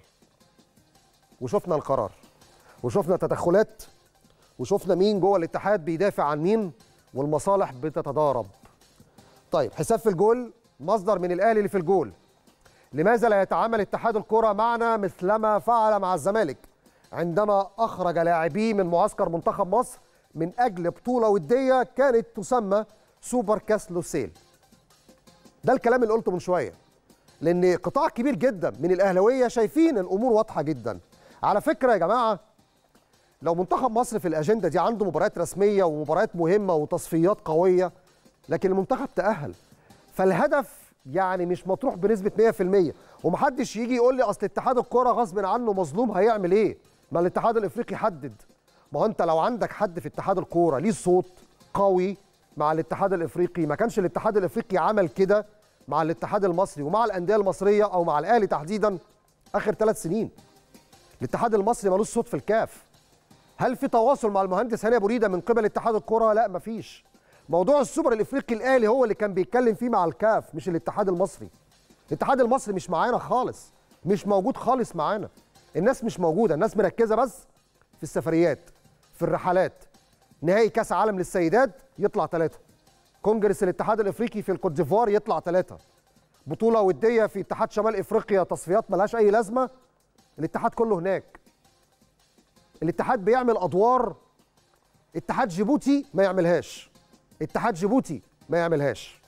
وشفنا القرار وشفنا تدخلات وشفنا مين جوه الاتحاد بيدافع عن مين والمصالح بتتضارب طيب حساب في الجول مصدر من الاهلي اللي في الجول لماذا لا يتعامل اتحاد الكره معنا مثلما فعل مع الزمالك عندما اخرج لاعبيه من معسكر منتخب مصر من اجل بطوله وديه كانت تسمى سوبر كاس لوسيل ده الكلام اللي قلته من شويه لان قطاع كبير جدا من الاهلاويه شايفين الامور واضحه جدا على فكره يا جماعه لو منتخب مصر في الاجنده دي عنده مباريات رسميه ومباريات مهمه وتصفيات قويه لكن المنتخب تاهل فالهدف يعني مش مطروح بنسبه 100% ومحدش يجي يقول لي اصل اتحاد الكوره غصب عنه مظلوم هيعمل ايه ما الاتحاد الافريقي حدد ما هو انت لو عندك حد في اتحاد الكوره ليه صوت قوي مع الاتحاد الافريقي ما كانش الاتحاد الافريقي عمل كده مع الاتحاد المصري ومع الانديه المصريه او مع الاهلي تحديدا اخر ثلاث سنين الاتحاد المصري ملوش صوت في الكاف هل في تواصل مع المهندس هاني ابو ريده من قبل اتحاد الكره لا مفيش موضوع السوبر الافريقي الاهلي هو اللي كان بيتكلم فيه مع الكاف مش الاتحاد المصري الاتحاد المصري مش معانا خالص مش موجود خالص معانا الناس مش موجوده الناس مركزه بس في السفريات في الرحلات نهائي كاس عالم للسيدات يطلع ثلاثه كونجرس الاتحاد الافريقي في الكوت ديفوار يطلع ثلاثه بطوله وديه في اتحاد شمال افريقيا تصفيات ملهاش اي لازمه الاتحاد كله هناك الاتحاد بيعمل ادوار اتحاد جيبوتي ما يعملهاش اتحاد جيبوتي ما يعملهاش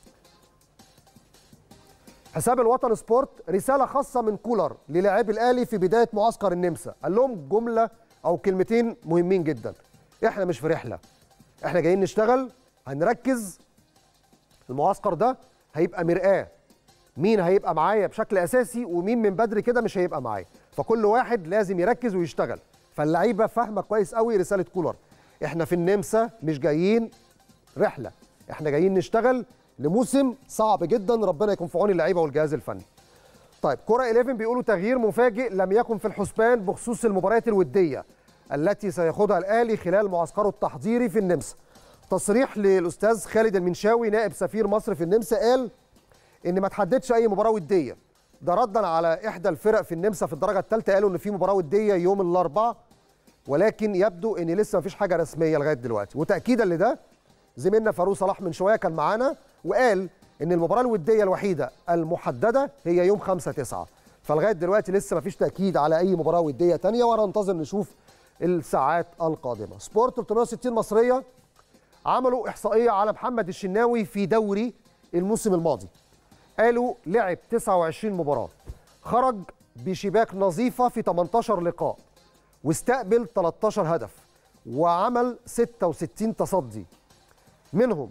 حساب الوطن سبورت رسالة خاصة من كولر للاعبي الأهلي في بداية معسكر النمسا قال لهم جملة أو كلمتين مهمين جدا إحنا مش في رحلة إحنا جايين نشتغل هنركز المعسكر ده هيبقى مرآة مين هيبقى معايا بشكل أساسي ومين من بدري كده مش هيبقى معايا فكل واحد لازم يركز ويشتغل فاللعيبة فاهمة كويس قوي رسالة كولر إحنا في النمسا مش جايين رحلة احنا جايين نشتغل لموسم صعب جدا ربنا يكون في عون اللعيبه والجهاز الفني طيب كرة 11 بيقولوا تغيير مفاجئ لم يكن في الحسبان بخصوص المباريات الودية التي سيخوضها الأهلي خلال معسكره التحضيري في النمسا تصريح للأستاذ خالد المنشاوي نائب سفير مصر في النمسا قال إن ما تحددش أي مباراة ودية ده ردا على إحدى الفرق في النمسا في الدرجة الثالثة قالوا إن في مباراة ودية يوم الأربعاء ولكن يبدو إن لسه ما فيش حاجة رسمية لغاية دلوقتي وتأكيدا لده زميلنا فاروق صلاح من شوية كان معانا وقال ان المباراه الوديه الوحيده المحدده هي يوم 5 9 فلغايه دلوقتي لسه ما فيش تاكيد على اي مباراه وديه ثانيه وننتظر نشوف الساعات القادمه سبورت 360 مصريه عملوا احصائيه على محمد الشناوي في دوري الموسم الماضي قالوا لعب 29 مباراه خرج بشباك نظيفه في 18 لقاء واستقبل 13 هدف وعمل 66 تصدي منهم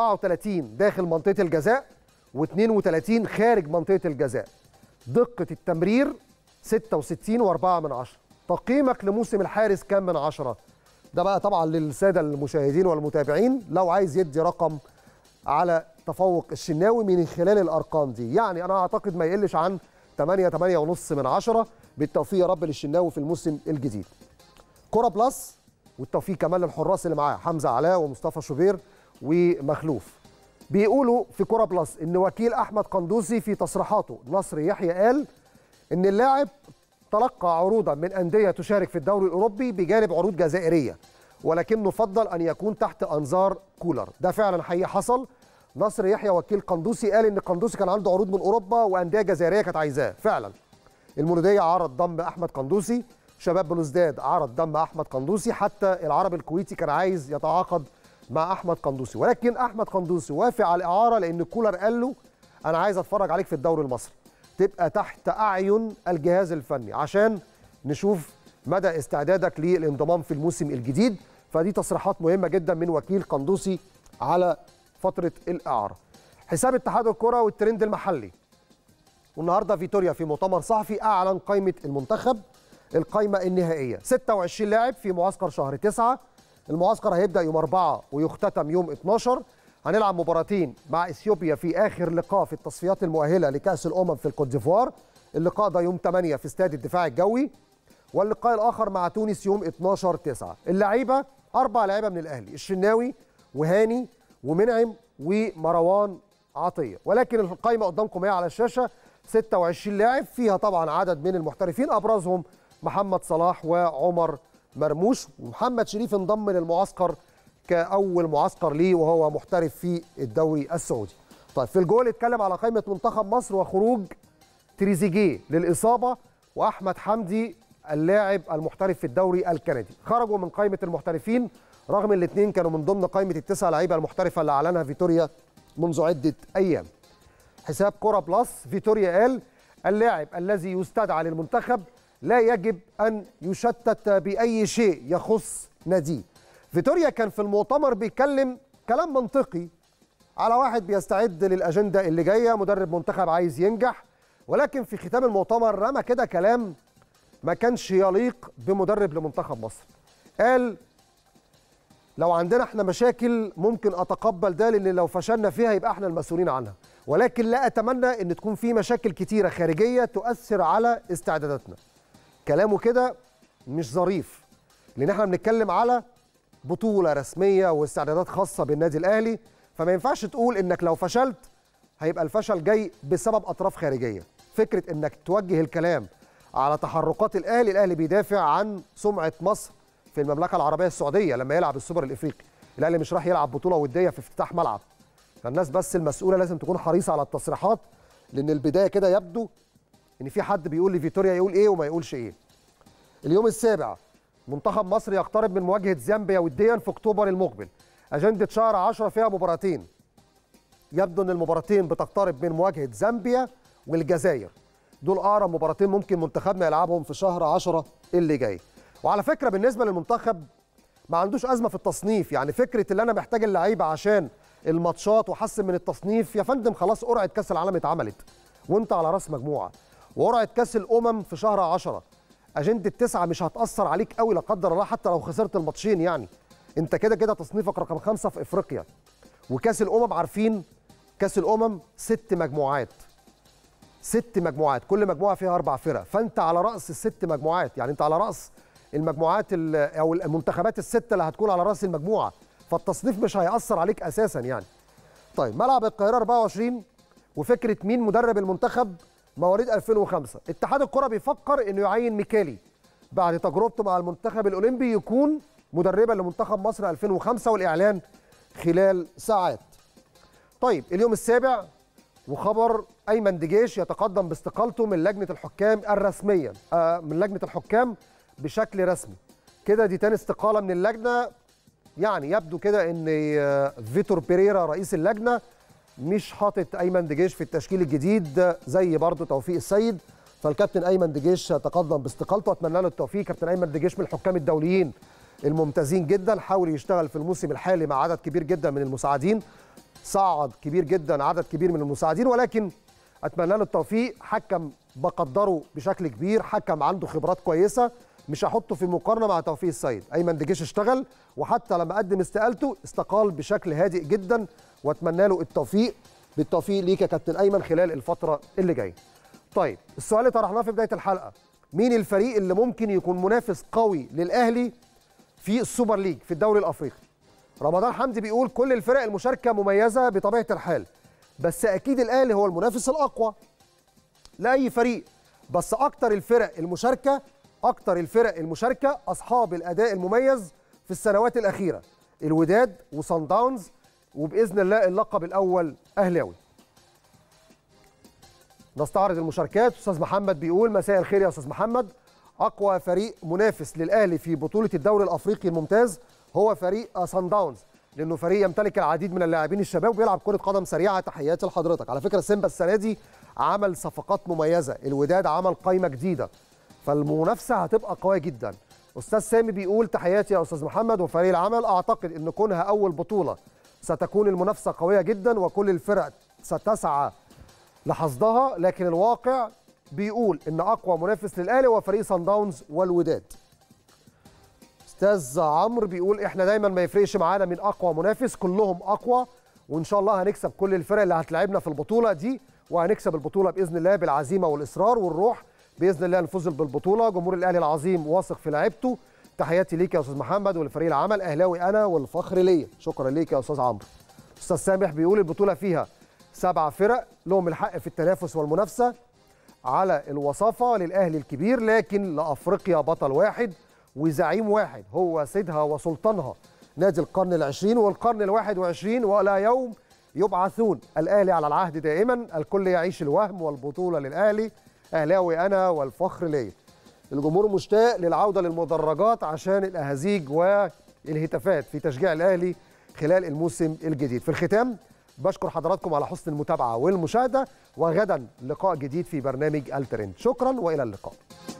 34 داخل منطقة الجزاء و32 خارج منطقة الجزاء دقة التمرير 66 و4 من عشرة تقييمك لموسم الحارس كام من عشرة ده بقى طبعا للسادة المشاهدين والمتابعين لو عايز يدي رقم على تفوق الشناوي من خلال الأرقام دي يعني أنا أعتقد ما يقلش عن 8 8 ونص من عشرة بالتوفيق يا رب للشناوي في الموسم الجديد كرة بلس والتوفيق كمان للحراس اللي معاه حمزة علاء ومصطفى شوبير ومخلوف بيقولوا في كرة بلس ان وكيل احمد قندوسي في تصريحاته نصر يحيى قال ان اللاعب تلقى عروضا من انديه تشارك في الدوري الاوروبي بجانب عروض جزائريه ولكنه فضل ان يكون تحت انظار كولر ده فعلا حقيقي حصل نصر يحيى وكيل قندوسي قال ان قندوسي كان عنده عروض من اوروبا وانديه جزائريه كانت عايزاه فعلا المولوديه عرض ضم احمد قندوسي شباب بلوزداد عرض ضم احمد قندوسي حتى العرب الكويتي كان عايز يتعاقد مع احمد قندوسي ولكن احمد قندوسي وافق على الاعاره لان كولر قال له انا عايز اتفرج عليك في الدوري المصري تبقى تحت اعين الجهاز الفني عشان نشوف مدى استعدادك للانضمام في الموسم الجديد فدي تصريحات مهمه جدا من وكيل قندوسي على فتره الاعاره حساب اتحاد الكره والترند المحلي والنهارده فيتوريا في مؤتمر صحفي اعلن قائمه المنتخب القائمه النهائيه 26 لاعب في معسكر شهر 9 المعسكر هيبدا يوم 4 ويختتم يوم 12 هنلعب مباراتين مع اثيوبيا في اخر لقاء في التصفيات المؤهله لكاس الامم في الكوت ديفوار اللقاء ده يوم 8 في استاد الدفاع الجوي واللقاء الاخر مع تونس يوم 12 9 اللعيبه اربع لعيبه من الاهلي الشناوي وهاني ومنعم ومروان عطيه ولكن القائمه قدامكم هي على الشاشه 26 لاعب فيها طبعا عدد من المحترفين ابرزهم محمد صلاح وعمر مرموش ومحمد شريف انضم للمعسكر كاول معسكر ليه وهو محترف في الدوري السعودي. طيب في الجول اتكلم على قائمه منتخب مصر وخروج تريزيجيه للاصابه واحمد حمدي اللاعب المحترف في الدوري الكندي. خرجوا من قائمه المحترفين رغم الاثنين كانوا من ضمن قائمه التسع لعيبه المحترفه اللي اعلنها فيتوريا منذ عده ايام. حساب كوره بلس فيتوريا قال اللاعب الذي يستدعى للمنتخب لا يجب أن يشتت بأي شيء يخص ناديه فيتوريا كان في المؤتمر بيتكلم كلام منطقي على واحد بيستعد للأجندة اللي جاية مدرب منتخب عايز ينجح ولكن في ختام المؤتمر رمى كده كلام ما كانش يليق بمدرب لمنتخب مصر قال لو عندنا احنا مشاكل ممكن اتقبل ده لان لو فشلنا فيها يبقى احنا المسؤولين عنها ولكن لا اتمنى ان تكون في مشاكل كتيره خارجيه تؤثر على استعداداتنا كلامه كده مش ظريف لان احنا بنتكلم على بطوله رسميه واستعدادات خاصه بالنادي الاهلي فما ينفعش تقول انك لو فشلت هيبقى الفشل جاي بسبب اطراف خارجيه فكره انك توجه الكلام على تحركات الاهلي الاهلي بيدافع عن سمعه مصر في المملكه العربيه السعوديه لما يلعب السوبر الافريقي الاهلي مش راح يلعب بطوله وديه في افتتاح ملعب فالناس بس المسؤوله لازم تكون حريصه على التصريحات لان البدايه كده يبدو ان في حد بيقول لفيتوريا يقول ايه وما يقولش ايه اليوم السابع منتخب مصر يقترب من مواجهه زامبيا وديا في اكتوبر المقبل اجنده شهر 10 فيها مباراتين يبدو ان المباراتين بتقترب من مواجهه زامبيا والجزائر دول اقرب مباراتين ممكن منتخبنا يلعبهم في شهر 10 اللي جاي وعلى فكره بالنسبه للمنتخب ما عندوش ازمه في التصنيف يعني فكره اللي انا محتاج اللعيبه عشان الماتشات واحسن من التصنيف يا فندم خلاص قرعه كاس العالم اتعملت وانت على راس مجموعه وقرعه كاس الامم في شهر 10 اجنده تسعه مش هتاثر عليك قوي لا قدر الله حتى لو خسرت الماتشين يعني انت كده كده تصنيفك رقم خمسه في افريقيا وكاس الامم عارفين كاس الامم ست مجموعات ست مجموعات كل مجموعه فيها اربع فرق فانت على راس الست مجموعات يعني انت على راس المجموعات ال- او المنتخبات السته اللي هتكون على راس المجموعه فالتصنيف مش هيأثر عليك اساسا يعني طيب ملعب القاهره 24 وفكره مين مدرب المنتخب مواليد 2005 اتحاد الكره بيفكر انه يعين ميكالي بعد تجربته مع المنتخب الاولمبي يكون مدربا لمنتخب مصر 2005 والاعلان خلال ساعات طيب اليوم السابع وخبر ايمن دجيش يتقدم باستقالته من لجنه الحكام الرسميه آه من لجنه الحكام بشكل رسمي كده دي تاني استقاله من اللجنه يعني يبدو كده ان آه، فيتور بيريرا رئيس اللجنه مش حاطط ايمن دجيش في التشكيل الجديد زي برضه توفيق السيد فالكابتن ايمن دجيش تقدم باستقالته اتمنى له التوفيق كابتن ايمن دجيش من الحكام الدوليين الممتازين جدا حاول يشتغل في الموسم الحالي مع عدد كبير جدا من المساعدين صعد كبير جدا عدد كبير من المساعدين ولكن اتمنى له التوفيق حكم بقدره بشكل كبير حكم عنده خبرات كويسه مش هحطه في مقارنه مع توفيق السيد ايمن دجيش اشتغل وحتى لما قدم استقالته استقال بشكل هادئ جدا واتمنى له التوفيق بالتوفيق ليك يا كابتن ايمن خلال الفتره اللي جايه طيب السؤال اللي طرحناه في بدايه الحلقه مين الفريق اللي ممكن يكون منافس قوي للاهلي في السوبر ليج في الدوري الافريقي رمضان حمدي بيقول كل الفرق المشاركه مميزه بطبيعه الحال بس اكيد الاهلي هو المنافس الاقوى لاي فريق بس اكتر الفرق المشاركه اكتر الفرق المشاركه اصحاب الاداء المميز في السنوات الاخيره الوداد وصن داونز وباذن الله اللقب الاول اهلاوي نستعرض المشاركات استاذ محمد بيقول مساء الخير يا استاذ محمد اقوى فريق منافس للاهلي في بطوله الدوري الافريقي الممتاز هو فريق سان داونز لانه فريق يمتلك العديد من اللاعبين الشباب وبيلعب كره قدم سريعه تحياتي لحضرتك على فكره سيمبا السنه دي عمل صفقات مميزه الوداد عمل قائمه جديده فالمنافسه هتبقى قويه جدا استاذ سامي بيقول تحياتي يا استاذ محمد وفريق العمل اعتقد ان كونها اول بطوله ستكون المنافسه قويه جدا وكل الفرق ستسعى لحصدها لكن الواقع بيقول ان اقوى منافس للاهلي هو فريق سان داونز والوداد استاذ عمرو بيقول احنا دايما ما يفرقش معانا من اقوى منافس كلهم اقوى وان شاء الله هنكسب كل الفرق اللي هتلاعبنا في البطوله دي وهنكسب البطوله باذن الله بالعزيمه والاصرار والروح باذن الله نفوز بالبطوله جمهور الاهلي العظيم واثق في لعيبته تحياتي ليك يا استاذ محمد ولفريق العمل اهلاوي انا والفخر ليا شكرا ليك يا استاذ عمرو استاذ سامح بيقول البطوله فيها سبع فرق لهم الحق في التنافس والمنافسه على الوصافه للاهلي الكبير لكن لافريقيا بطل واحد وزعيم واحد هو سيدها وسلطانها نادي القرن العشرين والقرن الواحد وعشرين ولا يوم يبعثون الأهلي على العهد دائما الكل يعيش الوهم والبطولة للأهلي أهلاوي أنا والفخر ليا الجمهور مشتاق للعودة للمدرجات عشان الأهازيج والهتافات في تشجيع الأهلي خلال الموسم الجديد في الختام بشكر حضراتكم على حسن المتابعة والمشاهدة وغدا لقاء جديد في برنامج الترند شكرا وإلى اللقاء